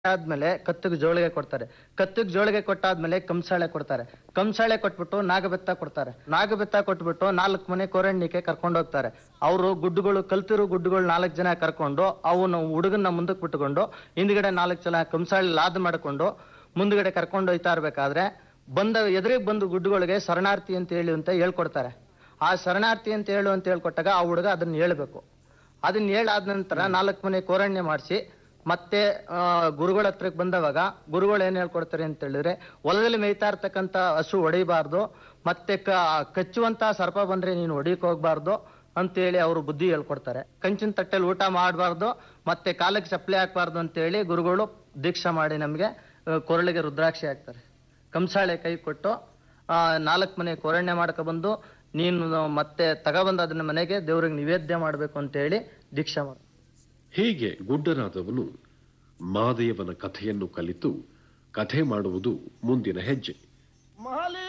ಆದ್ಮೇಲೆ ಕತ್ತಿಗೆ ಜೋಳಿಗೆ ಕೊಡ್ತಾರೆ ಕತ್ತಿಗೆ ಜೋಳಿಗೆ ಕೊಟ್ಟಾದ್ಮೇಲೆ ಕಂಸಾಳೆ ಕೊಡ್ತಾರೆ ಕಂಸಾಳೆ ಕೊಟ್ಬಿಟ್ಟು ನಾಗಬೆತ್ತ ಕೊಡ್ತಾರೆ ನಾಗಬೆತ್ತ ಕೊಟ್ಬಿಟ್ಟು ನಾಲ್ಕು ಮನೆ ಕೋರಣ್ಣಿಕೆ ಕರ್ಕೊಂಡು ಹೋಗ್ತಾರೆ ಅವರು ಗುಡ್ಡುಗಳು ಕಲ್ತಿರೋ ಗುಡ್ಡುಗಳು ನಾಲ್ಕು ಜನ ಕರ್ಕೊಂಡು ಅವನು ಹುಡುಗನ್ನ ಮುಂದಕ್ಕೆ ಬಿಟ್ಕೊಂಡು ಹಿಂದ್ಗಡೆ ನಾಲ್ಕು ಜನ ಕಂಸಾಳೆ ಲಾದ್ ಮಾಡ್ಕೊಂಡು ಮುಂದ್ಗಡೆ ಕರ್ಕೊಂಡು ಹೋಯ್ತಾ ಇರ್ಬೇಕಾದ್ರೆ ಬಂದ ಎದುರಿಗೆ ಬಂದು ಗುಡ್ಡುಗಳಿಗೆ ಶರಣಾರ್ಥಿ ಅಂತ ಹೇಳಿ ಅಂತ ಹೇಳ್ಕೊಡ್ತಾರೆ ಆ ಶರಣಾರ್ಥಿ ಅಂತ ಹೇಳು ಅಂತ ಹೇಳ್ಕೊಟ್ಟಾಗ ಆ ಹುಡುಗ ಅದನ್ನ ಹೇಳ್ಬೇಕು ಅದನ್ನ ಹೇಳಾದ ನಂತರ ನಾಲ್ಕು ಮನೆ ಕೋರಣ್ಯ ಮಾಡಿಸಿ ಮತ್ತೆ ಆ, ಗುರುಗಳ ಹತ್ರಕ್ಕೆ ಬಂದವಾಗ ಗುರುಗಳು ಏನ್ ಹೇಳ್ಕೊಡ್ತಾರೆ ಅಂತ ಹೇಳಿದ್ರೆ ಹೊಲದಲ್ಲಿ ಮೇಯ್ತಾ ಇರ್ತಕ್ಕಂಥ ಹಸು ಹೊಡಿಬಾರ್ದು ಮತ್ತೆ ಕ ಕಚ್ಚುವಂತ ಸರ್ಪ ಬಂದ್ರೆ ನೀನು ಹೊಡಿಕ್ ಹೋಗ್ಬಾರ್ದು ಅಂತೇಳಿ ಅವರು ಬುದ್ಧಿ ಹೇಳ್ಕೊಡ್ತಾರೆ ಕಂಚಿನ ತಟ್ಟೆಲಿ ಊಟ ಮಾಡಬಾರ್ದು ಮತ್ತೆ ಕಾಲಕ್ಕೆ ಚಪ್ಪಲಿ ಹಾಕ್ಬಾರ್ದು ಅಂತೇಳಿ ಗುರುಗಳು ದೀಕ್ಷಾ ಮಾಡಿ ನಮಗೆ ಕೊರಳಿಗೆ ರುದ್ರಾಕ್ಷಿ ಹಾಕ್ತಾರೆ ಕಂಸಾಳೆ ಕೈ ಕೊಟ್ಟು ಆ ನಾಲ್ಕು ಮನೆ ಕೋರಣ್ಯ ಮಾಡ್ಕೊ ಬಂದು ನೀನು ಮತ್ತೆ ತಗೊಬಂದು ಅದನ್ನ ಮನೆಗೆ ದೇವ್ರಿಗೆ ನಿವೇದ್ಯ ಮಾಡ್ಬೇಕು ಅಂತ ಹೇಳಿ ದೀಕ್ಷಾ ಮಾಡ ಹೀಗೆ ಗುಡ್ಡನಾದವನು ಮಾದೇವನ ಕಥೆಯನ್ನು ಕಲಿತು ಕಥೆ ಮಾಡುವುದು ಮುಂದಿನ ಹೆಜ್ಜೆ ಮಹಾಲಿ